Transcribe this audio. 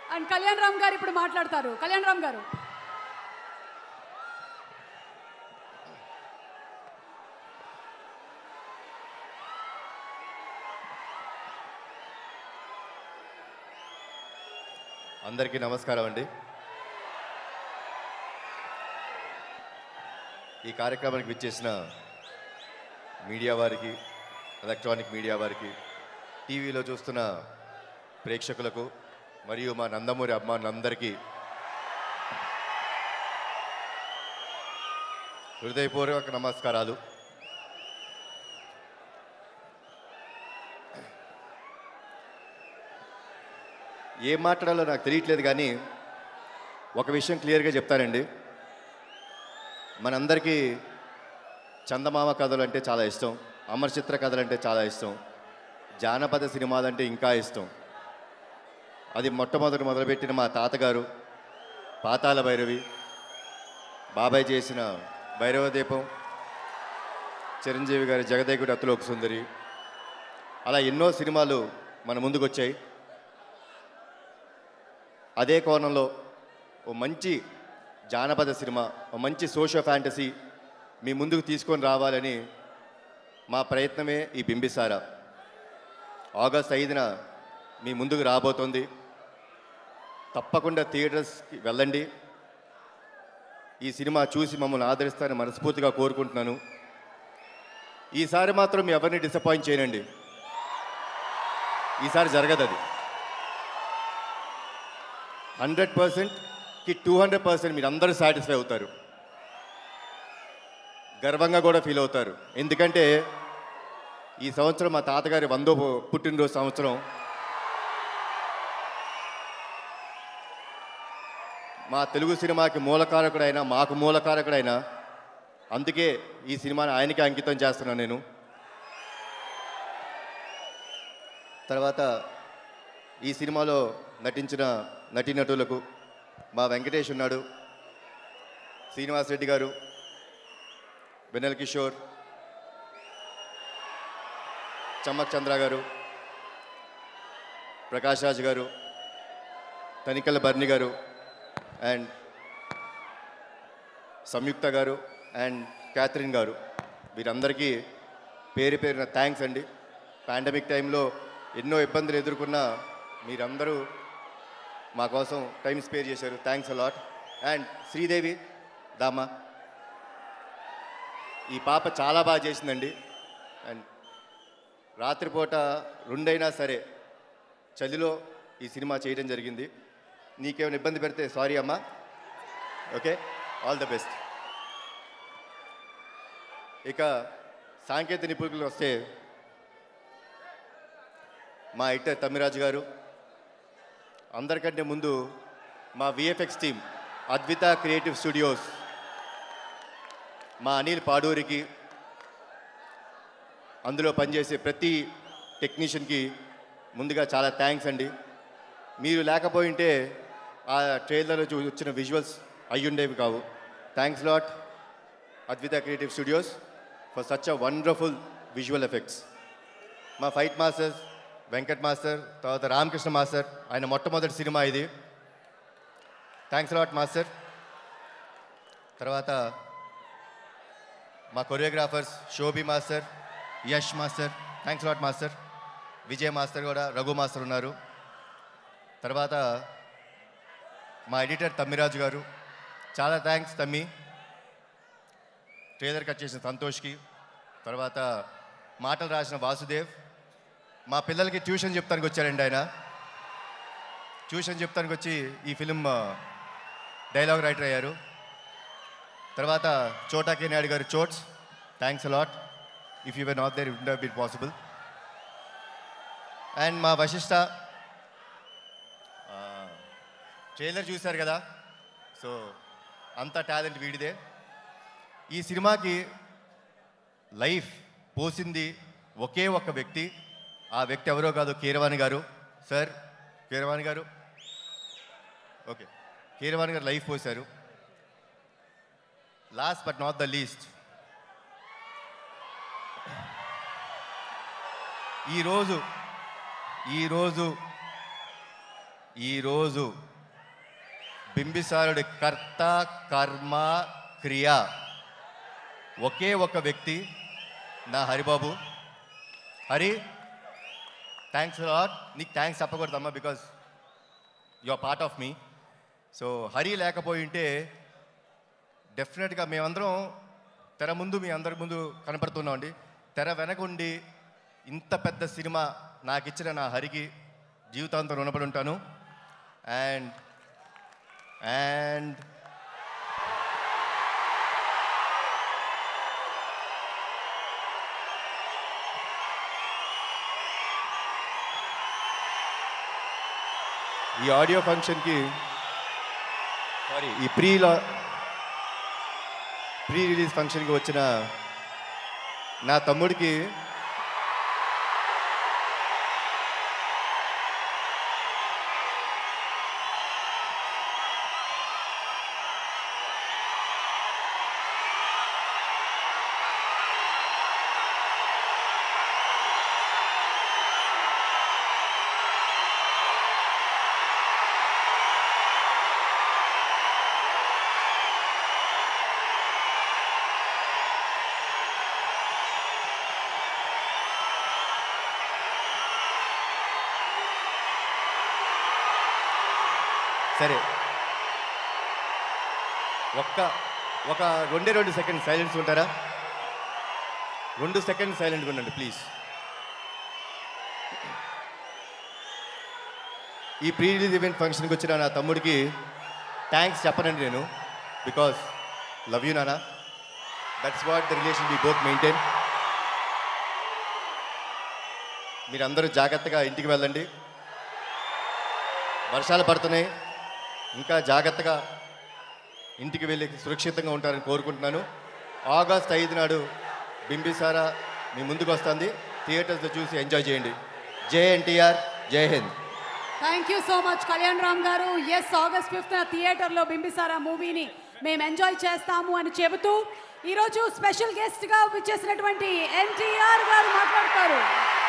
and Kalyan Ram గారు ఇప్పుడు మాట్లాడతారు కళ్యాణ్ రామ్ గారు అందరికీ నమస్కారం అండి ఈ కార్యక్రమానికి విచ్చేసిన మీడియా వారికి ఎలక్ట్రానిక్ మీడియా వారికి టీవీలో చూస్తున్న ప్రేక్షకులకు మరియు మా నందమూరి అభిమానులందరికీ హృదయపూర్వక నమస్కారాలు ఏం మాట్లాడాలో నాకు తెలియట్లేదు కానీ ఒక విషయం క్లియర్గా చెప్తానండి మనందరికీ చందమామ కథలు అంటే చాలా ఇష్టం అమర చిత్ర కథలు అంటే చాలా ఇష్టం జానపద సినిమాలు అంటే ఇంకా ఇష్టం అది మొట్టమొదటి మొదలుపెట్టిన మా తాతగారు పాతాల భైరవి బాబాయ్ చేసిన భైరవ దీపం చిరంజీవి గారి జగదేకుడి అతులోక సుందరి అలా ఎన్నో సినిమాలు మన ముందుకు వచ్చాయి అదే కోణంలో ఓ మంచి జానపద సినిమా ఓ మంచి సోషల్ ఫ్యాంటసీ మీ ముందుకు తీసుకొని రావాలని మా ప్రయత్నమే ఈ బింబిసార ఆగస్ట్ ఐదున మీ ముందుకు రాబోతోంది తప్పకుండా థియేటర్స్కి వెళ్ళండి ఈ సినిమా చూసి మమ్మల్ని ఆదరిస్తారని మనస్ఫూర్తిగా కోరుకుంటున్నాను ఈసారి మాత్రం మీ ఎవరిని డిసప్పాయింట్ చేయనండి ఈసారి జరగదు అది హండ్రెడ్ పర్సెంట్కి టూ హండ్రెడ్ పర్సెంట్ మీరు అందరూ సాటిస్ఫై అవుతారు గర్వంగా కూడా ఫీల్ అవుతారు ఎందుకంటే ఈ సంవత్సరం మా తాతగారి వందో పుట్టినరోజు సంవత్సరం మా తెలుగు సినిమాకి మూలకారకుడైన మాకు మూలకారకుడైన అందుకే ఈ సినిమాని ఆయనకి అంకితం చేస్తున్నాను నేను తర్వాత ఈ సినిమాలో నటించిన నటీనటులకు మా వెంకటేష్ ఉన్నాడు శ్రీనివాస్ రెడ్డి గారు వెన్నెల కిషోర్ చమ్మక్ చంద్ర గారు ప్రకాష్ రాజ్ గారు తనికల బర్ని గారు అండ్ సంయుక్త గారు అండ్ క్యాథరిన్ గారు వీరందరికీ పేరు పేరున థ్యాంక్స్ అండి పాండమిక్ టైంలో ఎన్నో ఇబ్బందులు ఎదుర్కొన్న మీరందరూ మా కోసం టైం స్పేర్ చేశారు థ్యాంక్స్ అలాట్ అండ్ శ్రీదేవి దామా ఈ పాప చాలా బాగా చేసిందండి అండ్ రాత్రిపూట రెండైనా సరే చలిలో ఈ సినిమా చేయడం జరిగింది నీకేమైనా ఇబ్బంది పెడితే సారీ అమ్మా ఓకే ఆల్ ద బెస్ట్ ఇక సాంకేతిక నిపుణులు వస్తే మా ఎడిటర్ తమ్మిరాజు గారు అందరికంటే ముందు మా VFX team Advitha creative studios మా అనిల్ పాడూరికి అందులో పనిచేసే ప్రతి టెక్నీషియన్కి ముందుగా చాలా థ్యాంక్స్ అండి మీరు లేకపోయింటే ఆ ట్రైలర్ చూ వచ్చిన విజువల్స్ అయ్యుండేవి కావు thanks lot Advitha creative studios for such a wonderful visual effects మా ఫైట్ మాస్టర్స్ వెంకట్ మాస్టర్ తర్వాత రామకృష్ణ మాస్టర్ ఆయన మొట్టమొదటి సినిమా ఇది థ్యాంక్స్ లాట్ మాస్టర్ తర్వాత మా choreographers Shobhi master Yash master thanks lot master Vijay master కూడా రఘు మాస్టర్ ఉన్నారు తర్వాత మా ఎడిటర్ తమ్మిరాజు గారు చాలా థ్యాంక్స్ తమ్మి ట్రేలర్ కట్ చేసిన సంతోష్కి తర్వాత మాటలు రాసిన వాసుదేవ్ మా పిల్లలకి ట్యూషన్ చెప్తానికి వచ్చారండి ఆయన ట్యూషన్ చెప్తానికి వచ్చి ఈ ఫిలిం డైలాగ్ రైటర్ అయ్యారు తర్వాత చోటా కే నాయుడు గారు Chots thanks a lot if you were not there would beat possible and మా వశిష్ట ట్రైలర్ చూశారు కదా సో అంత టాలెంట్ వీడిదే ఈ సినిమాకి లైఫ్ పోసింది ఒకే ఒక్క వ్యక్తి ఆ వ్యక్తి ఎవరో కాదు కీరవాణి గారు సార్ కీరవాణి గారు ఓకే కీరవాణి గారు లైఫ్ పోశారు last but not the least ఈరోజు ఈరోజు ఈరోజు బింబిసారుడి కర్త కర్మ క్రియ ఒకే ఒక వ్యక్తి నా హరిబాబు హరి థ్యాంక్స్ లాట్ నీకు థ్యాంక్స్ చెప్పకూడదమ్మా because you are part of me so Hari లేకపోయి ఉంటే డెఫినెట్గా మేమందరం తెర ముందు మీ అందరి ముందు కనపడుతున్నామండి తెర వెనక ఉండి ఇంత పెద్ద సినిమా నాకు ఇచ్చిన నా హరికి జీవితాంతం రుణపడి ఉంటాను అండ్ అండ్ ఈ ఆడియో ఫంక్షన్కి సారీ ఈ ప్రీ లా ప్రీ రిలీజ్ ఫంక్షన్కి వచ్చిన నా తమ్ముడికి సరే ఒక్క ఒక రెండే రెండు సెకండ్ సైలెన్స్ ఉంటారా రెండు సెకండ్ సైలెంట్గా ఉండండి ప్లీజ్ ఈ ప్రీ రిలీజ్ ఈవెంట్ ఫంక్షన్కి వచ్చిన నా తమ్ముడికి థ్యాంక్స్ చెప్పనండి నేను బికాస్ లవ్ యూ నానా that's what the relation we both maintain మీరందరూ జాగ్రత్తగా ఇంటికి వెళ్ళండి వర్షాలు పడుతున్నాయి ఇంకా జాగ్రత్తగా ఇంటికి వెళ్ళి సురక్షితంగా ఉంటారని కోరుకుంటున్నాను ఆగస్ట్ ఐదు నాడు బింబిసారా మీ ముందుకు వస్తుంది థియేటర్స్లో చూసి ఎంజాయ్ చేయండి జై ఎన్టీఆర్ జై Hind thank you so much Kalyan Ram గారు ఎస్ ఆగస్ట్ ఫిఫ్త్ థియేటర్లో బింబిసారా మూవీని మేము ఎంజాయ్ చేస్తాము అని చెబుతూ ఈరోజు స్పెషల్ గెస్ట్గా విచ్చేసినటువంటి ఎన్టీఆర్ గారు మాట్లాడతారు